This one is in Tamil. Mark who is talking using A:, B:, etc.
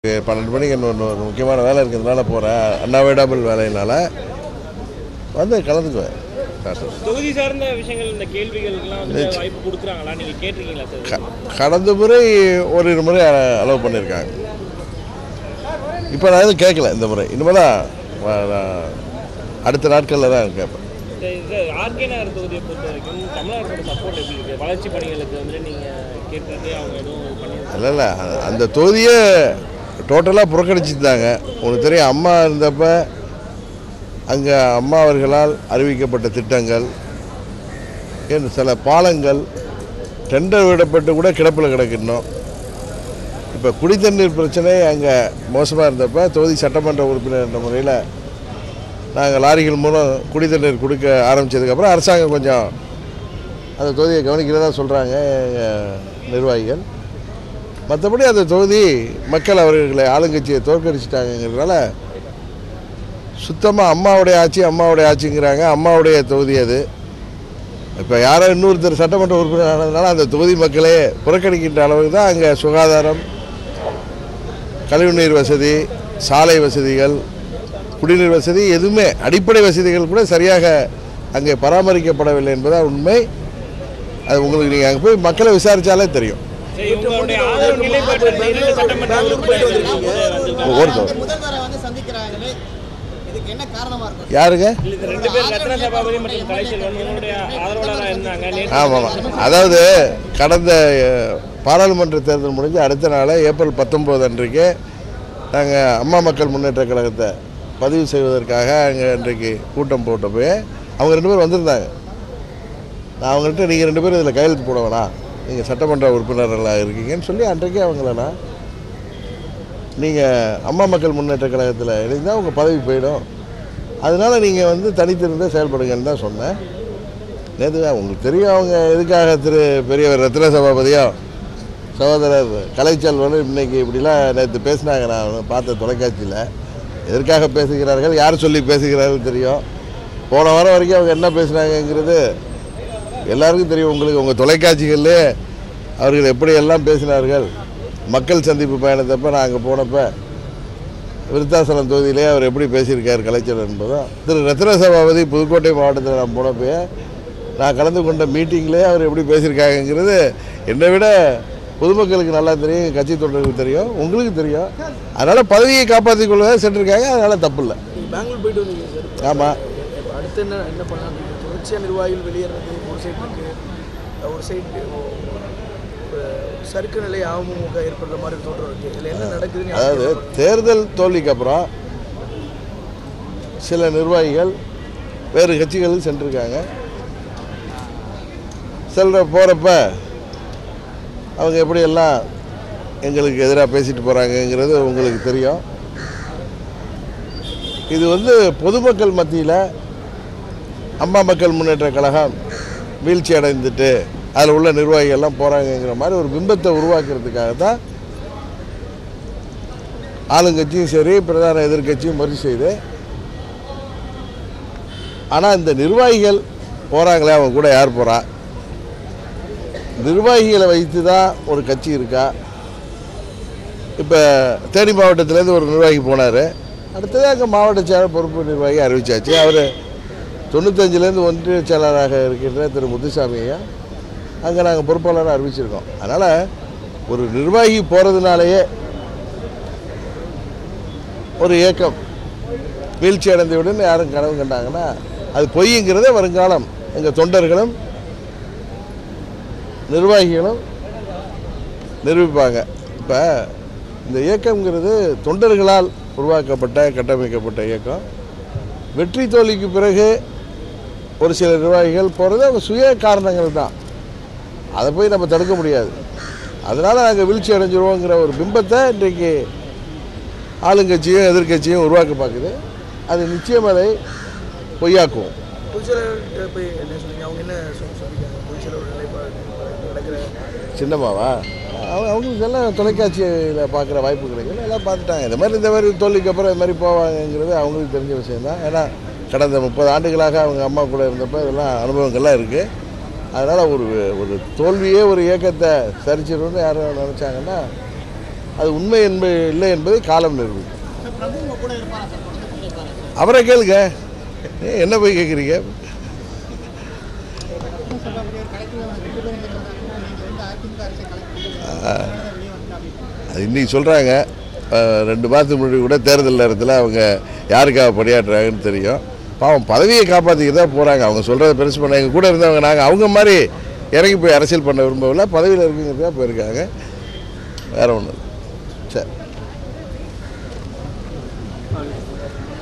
A: பன்னெண்டு மணிக்கு இன்னொரு ஒரு முக்கியமான வேலை இருக்கிறதுனால போகிறேன் அன்அவைடபிள் வேலையினால வந்து கலந்துக்குவேன் காசு.
B: தொகுதி சார்ந்த விஷயங்கள் இந்த கேள்விகளுக்கெல்லாம் வந்து வாய்ப்பு கொடுக்குறாங்களா நீங்க கேட்டிருக்கீங்களா சார்
A: க- கடந்த முறை ஓரிரு முறை அலோவ் பண்ணியிருக்காங்க இப்போ நான் எதுவும் கேட்கல இந்த முறை இனிமேல் தான் வ- நான் அடுத்த நாட்களில் தான் கேட்பேன்
B: ஆர்கே நகர் தொகுதியை பொறுத்த வரைக்கும் தமிழ்நாட்டோட சப்போர்ட் எப்படி இருக்கு வளர்ச்சி பணிகளுக்கு வந்து நீங்க கேட்டிருக்கு அவங்க எதுவும் பண்ணி
A: இல்லை இல்லை அந்த தொகுதியை டோட்டலாக புறக்கணிச்சிருந்தாங்க உங்களுக்கு தெரியும் அம்மா இருந்தப்ப அங்கே அம்மா அவர்களால் அறிவிக்கப்பட்ட திட்டங்கள் ஏன் சில பாலங்கள் டெண்டர் விடப்பட்டு கூட கிடப்பில் கிடக்கணும் இப்போ குடித்தண்ணீர் பிரச்சனை அங்கே மோசமாக இருந்தப்ப தொகுதி சட்டமன்ற உறுப்பினர் என்ற முறையில் நாங்கள் லாரிகள் மூலம் குடித்தண்ணீர் கொடுக்க ஆரம்பித்ததுக்கப்புறம் அரசாங்கம் கொஞ்சம் அந்த தொகுதியை கவனிக்கிறதா சொல்கிறாங்க நிர்வாகிகள் மற்றபடி அந்த தொகுதி மக்கள் அவர்களை ஆளுங்கட்சியை தோற்கடிச்சிட்டாங்கங்கிறதுனால சுத்தமாக அம்மாவுடைய ஆட்சி அம்மாவுடைய ஆட்சிங்கிறாங்க அம்மாவுடைய தொகுதி அது இப்போ யாரோ இன்னொருத்தர் சட்டமன்ற உறுப்பினர் ஆனதுனால அந்த தொகுதி மக்களே புறக்கணிக்கின்ற அளவுக்கு தான் அங்கே சுகாதாரம் கழிவுநீர் வசதி சாலை வசதிகள் குடிநீர் வசதி எதுவுமே அடிப்படை வசதிகள் கூட சரியாக அங்கே பராமரிக்கப்படவில்லை என்பதுதான் உண்மை அது உங்களுக்கு நீங்கள் அங்கே போய் மக்களை விசாரித்தாலே தெரியும்
B: சரி உங்களுடைய ஆதரவு நிலைப்பாட்டு இந்த இரண்டு சட்டமன்ற உறுப்பினர்கள் வந்திருக்காங்க
A: ஒருத்தர்
C: அந்த முதல்வரை வந்து சந்திக்கிறாங்களே இதுக்கு என்ன காரணமா இருக்கும்
A: யாருங்க
B: இது ரெண்டு பேர் ரத்ன சபாபதி மற்றும் கலைச்செல்வன் உங்களுடைய ஆதரவாளராக இருந்தாங்க நேற்று
A: ஆமாம் ஆமாம் அதாவது கடந்த அஹ், பாராளுமன்ற தேர்தல் முடிஞ்சு அடுத்த நாள் ஏப்ரல் பத்தொம்போது அன்றைக்கு நாங்கள் அம்மா மக்கள் முன்னேற்ற கழகத்தை பதிவு செய்வதற்காக அங்கே இன்றைக்கு கூட்டம் போட்டப்போ அவங்க ரெண்டு பேரும் வந்திருந்தாங்க நான் அவங்கள்ட்ட நீங்கள் ரெண்டு பேரும் இதில் கையெழுத்து போட வேணாம் நீங்கள் சட்டமன்ற உறுப்பினர்களாக இருக்கீங்கன்னு சொல்லி அன்றைக்கே அவங்கள நான் நீங்கள் அம்மா மக்கள் முன்னேற்ற கழகத்தில் இணைந்தால் உங்கள் பதவி போயிடும் அதனால் நீங்கள் வந்து தனித்திருந்தே செயல்படுங்கன்னு தான் சொன்னேன் நேற்று தான் உங்களுக்கு தெரியும் அவங்க எதுக்காக திரு பெரியவர் ரத்ன சபாபதியோ சகோதரர் கலைச்செல்வன் இன்னைக்கு இப்படிலாம் நேற்று பேசினாங்க நான் பார்த்த தொலைக்காட்சியில் எதற்காக பேசுகிறார்கள் யார் சொல்லி பேசுகிறார்கள் தெரியும் போன வாரம் வரைக்கும் அவங்க என்ன பேசுனாங்கங்கிறது எல்லாருக்கும் தெரியும் உங்களுக்கு உங்கள் தொலைக்காட்சிகளிலே அவர்கள் எப்படியெல்லாம் பேசினார்கள் மக்கள் சந்திப்பு பயணத்தப்ப நான் அங்கே போனப்போ விருத்தாசலம் தொகுதியிலே அவர் எப்படி பேசியிருக்கார் கலைச்சல் என்பதும் திரு ரத்ன சபாபதி புதுக்கோட்டை மாவட்டத்தில் நான் போனப்போ நான் கலந்து கொண்ட மீட்டிங்லேயே அவர் எப்படி பேசியிருக்காங்கங்கிறது என்னை விட பொதுமக்களுக்கு நல்லா தெரியும் கட்சி தொண்டர்களுக்கு தெரியும் உங்களுக்கு தெரியும் அதனால் பதவியை காப்பாற்றிக் கொள்ளவே சென்றிருக்காங்க அதனால் தப்பு இல்லை
D: நீங்கள் பெங்களூர் போயிட்டு வந்தீங்க சார்
A: ஆமாம்
D: இப்போ அடுத்து என்ன என்ன பண்ணலாம் தொடர்ச்சியாக நிர்வாகிகள் வெளியேறது ஒரு சைடு இருக்கு ஒரு சைடு சறுக்கு நிலை அமமுக ஏற்படுற மாதிரி ஒரு தோற்றம் இருக்கு இதில் என்ன நடக்குதுன்னு
A: அதாவது தேர்தல் தோல்விக்கு அப்புறம் சில நிர்வாகிகள் வேறு கட்சிகளுக்கு சென்றிருக்காங்க செல்ற போகிறப்ப அவங்க எப்படியெல்லாம் எங்களுக்கு எதிராக பேசிட்டு போகிறாங்கங்கிறது உங்களுக்கு தெரியும் இது வந்து பொதுமக்கள் மத்தியில் அம்மா மக்கள் முன்னேற்ற கழகம் வீழ்ச்சி அடைந்துட்டு அதில் உள்ள நிர்வாகிகள் எல்லாம் போகிறாங்கங்கிற மாதிரி ஒரு பிம்பத்தை உருவாக்குறதுக்காக தான் ஆளுங்கட்சியும் சரி பிரதான எதிர்க்கட்சியும் முயற்சி செய்து ஆனால் இந்த நிர்வாகிகள் போகிறாங்களே அவங்க கூட யார் போகிறா நிர்வாகிகளை வைத்து தான் ஒரு கட்சி இருக்கா இப்போ தேனி மாவட்டத்திலேருந்து ஒரு நிர்வாகி போனார் அடுத்தது அங்கே மாவட்ட செயலர் பொறுப்பு நிர்வாகி அறிவிச்சாச்சு அவர் தொண்ணூத்தஞ்சுலேருந்து ஒன்றிய செயலராக இருக்கின்ற திரு முத்துசாமி ஐயா அங்கே நாங்கள் பொறுப்பாளராக அறிவிச்சிருக்கோம் அதனால் ஒரு நிர்வாகி போகிறதுனாலேயே ஒரு இயக்கம் வீழ்ச்சி அடைந்தவுடன் யாரும் கனவு கண்டாங்கன்னா அது பொய்ங்கிறத வருங்காலம் எங்கள் தொண்டர்களும் நிர்வாகிகளும் நிரூபிப்பாங்க இப்போ இந்த இயக்கம்ங்கிறது தொண்டர்களால் உருவாக்கப்பட்ட கட்டமைக்கப்பட்ட இயக்கம் வெற்றி தோல்விக்கு பிறகு ஒரு சில நிர்வாகிகள் போகிறது அவங்க சுய காரணங்கள் தான் அதை போய் நம்ம தடுக்க முடியாது அதனால் நாங்கள் வீழ்ச்சி அடைஞ்சிருவோங்கிற ஒரு பிம்பத்தை இன்றைக்கு ஆளுங்கட்சியும் எதிர்க்கட்சியும் உருவாக்க பார்க்குது அது நிச்சயம் அதை பொய்யாக்குவோம்
D: பொதுச்செயலாளர்கிட்ட போய் என்ன சொன்னீங்க அவங்க என்ன சொன்ன சொல்லியிருக்காங்க பொதுச்செயலோட நிலைப்பாடு நடக்கிற
A: சின்னம்மாவா அவங்க அவங்களுக்கு எல்லாம் தொலைக்காட்சியில் பார்க்குற வாய்ப்பு கிடைக்கல எல்லாம் பார்த்துட்டாங்க இந்த மாதிரி இந்த மாதிரி தோல்விக்கு அப்புறம் இது மாதிரி போவாங்கங்கிறது அவங்களுக்கு தெரிஞ்ச விஷயம்தான் ஏன்னா கடந்த முப்பது ஆண்டுகளாக அவங்க அம்மா கூட இருந்தப்போ இதெல்லாம் அனுபவங்கள்லாம் இருக்குது அதனால் ஒரு ஒரு தோல்வியே ஒரு இயக்கத்தை சரிச்சிடணும்னு யாரும் நினச்சாங்கன்னா அது உண்மை என்பது இல்லை என்பதை காலம் நிரூபிக்கும்
C: சார் பிரபு உங்க கூட இருப்பாரா சார் தொடர்ந்து இருப்பாரா
A: அவரை கேளுங்க ஏன் என்ன போய் கேட்குறீங்க
C: சபாபதி அவர் கலைக்கு ரெண்டு பேரும் இருக்கிறதா நீங்கள் வந்து அதிமுக அரசை கலைக்கு வெளியே வந்துட்டா அப்படின்னு
A: அது இன்றைக்கி சொல்கிறாங்க ரெண்டு மாதத்துக்கு முன்னாடி கூட தேர்தல் நேரத்தில் அவங்க யாருக்காக பணியாற்றுறாங்கன்னு தெரியும் பாவம் பதவியை காப்பாற்றிக்க தான் போகிறாங்க அவங்க சொல்கிறத பெருசு பண்ண எங்கள் கூட இருந்தவங்க நாங்கள் அவங்க மாதிரி இறங்கி போய் அரசியல் பண்ண விரும்பவில்லை பதவியில் இருக்குங்கிறதுக்காக போயிருக்காங்க வேற ஒன்று சரி